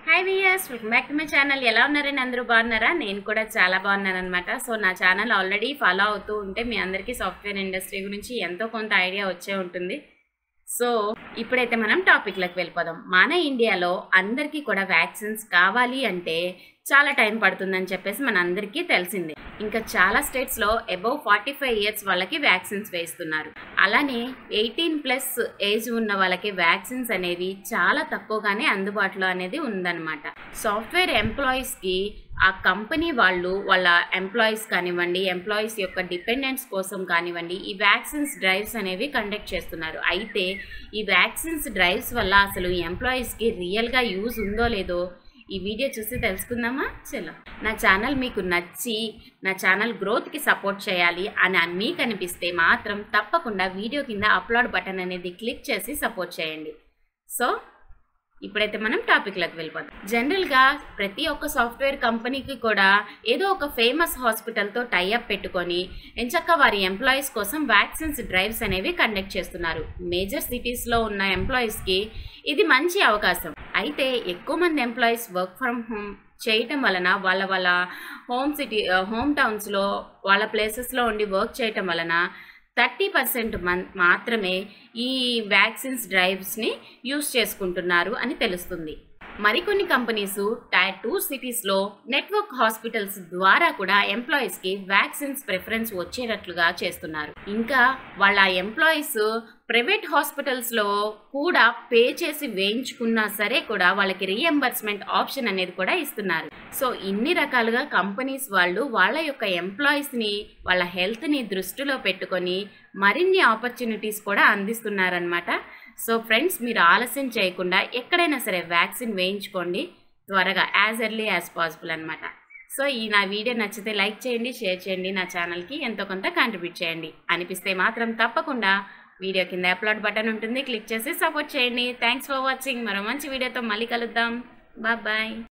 hi viewers welcome back to my channel ఎలా ఉన్నారని అందరూ బాగున్నారా నేను కూడా చాలా బాగున్నాను అనమాట సో నా ఛానల్ ఆల్రెడీ ఫాలో అవుతూ ఉంటే మీ అందరికీ సాఫ్ట్వేర్ ఇండస్ట్రీ గురించి ఎంతో కొంత ఐడియా వచ్చే ఉంటుంది సో ఇప్పుడైతే మనం టాపిక్లోకి వెళ్ళిపోదాం మన ఇండియాలో అందరికీ కూడా వ్యాక్సిన్స్ కావాలి అంటే చాలా టైం పడుతుందని చెప్పేసి మన అందరికీ తెలిసిందే ఇంకా చాలా స్టేట్స్లో అబౌవ్ ఫార్టీ ఫైవ్ ఇయర్స్ వాళ్ళకి వ్యాక్సిన్స్ వేస్తున్నారు అలానే ఎయిటీన్ ప్లస్ ఏజ్ ఉన్న వాళ్ళకి వ్యాక్సిన్స్ అనేవి చాలా తక్కువగానే అందుబాటులో అనేది ఉందన్నమాట సాఫ్ట్వేర్ ఎంప్లాయీస్కి ఆ కంపెనీ వాళ్ళు వాళ్ళ ఎంప్లాయీస్ కానివ్వండి ఎంప్లాయీస్ యొక్క డిపెండెంట్స్ కోసం కానివ్వండి ఈ వ్యాక్సిన్స్ డ్రైవ్స్ అనేవి కండక్ట్ చేస్తున్నారు అయితే ఈ వ్యాక్సిన్స్ డ్రైవ్స్ వల్ల అసలు ఈ ఎంప్లాయీస్కి రియల్గా యూజ్ ఉందో లేదో ఈ వీడియో చూసి తెలుసుకుందామా చలో నా ఛానల్ మీకు నచ్చి నా ఛానల్ గ్రోత్కి సపోర్ట్ చేయాలి అని మీకు అనిపిస్తే మాత్రం తప్పకుండా వీడియో కింద అప్లోడ్ బటన్ అనేది క్లిక్ చేసి సపోర్ట్ చేయండి సో ఇప్పుడైతే మనం టాపిక్లోకి వెళ్ళిపోదాం జనరల్గా ప్రతి ఒక్క సాఫ్ట్వేర్ కంపెనీకి కూడా ఏదో ఒక ఫేమస్ హాస్పిటల్తో టైఅప్ పెట్టుకొని ఎంచక్క వారి ఎంప్లాయీస్ కోసం వ్యాక్సిన్స్ డ్రైవ్స్ అనేవి కండక్ట్ చేస్తున్నారు మేజర్ సిటీస్లో ఉన్న ఎంప్లాయీస్కి ఇది మంచి అవకాశం అయితే ఎక్కువ మంది ఎంప్లాయీస్ వర్క్ ఫ్రమ్ హోమ్ చేయటం వలన వాళ్ళ వాళ్ళ హోమ్ సిటీ హోమ్ టౌన్స్లో వాళ్ళ ప్లేసెస్లో ఉండి వర్క్ చేయటం వలన థర్టీ పర్సెంట్ మన్ మాత్రమే ఈ వ్యాక్సిన్స్ డ్రైవ్స్ని యూస్ చేసుకుంటున్నారు అని తెలుస్తుంది మరికొన్ని కంపెనీస్ టైర్ టూ సిటీస్లో నెట్వర్క్ హాస్పిటల్స్ ద్వారా కూడా ఎంప్లాయీస్కి వ్యాక్సిన్స్ ప్రిఫరెన్స్ వచ్చేటట్లుగా చేస్తున్నారు ఇంకా వాళ్ళ ఎంప్లాయీస్ ప్రైవేట్ హాస్పిటల్స్లో కూడా పే చేసి వేయించుకున్నా సరే కూడా వాళ్ళకి రీఎంబర్స్మెంట్ ఆప్షన్ అనేది కూడా ఇస్తున్నారు సో ఇన్ని రకాలుగా కంపెనీస్ వాళ్ళు వాళ్ళ యొక్క ఎంప్లాయీస్ని వాళ్ళ హెల్త్ని దృష్టిలో పెట్టుకొని మరిన్ని ఆపర్చునిటీస్ కూడా అందిస్తున్నారనమాట సో ఫ్రెండ్స్ మీరు ఆలస్యం చేయకుండా ఎక్కడైనా సరే వ్యాక్సిన్ వేయించుకోండి త్వరగా యాజ్ ఎర్లీ యాజ్ పాసిబుల్ అనమాట సో ఈ నా వీడియో నచ్చితే లైక్ చేయండి షేర్ చేయండి నా ఛానల్కి ఎంతో కొంత కాంట్రిబ్యూట్ చేయండి అనిపిస్తే మాత్రం తప్పకుండా వీడియో కింద అప్లోడ్ బటన్ ఉంటుంది క్లిక్ చేసి సపోర్ట్ చేయండి థ్యాంక్స్ ఫర్ వాచింగ్ మరో మంచి వీడియోతో మళ్ళీ కలుద్దాం బాయ్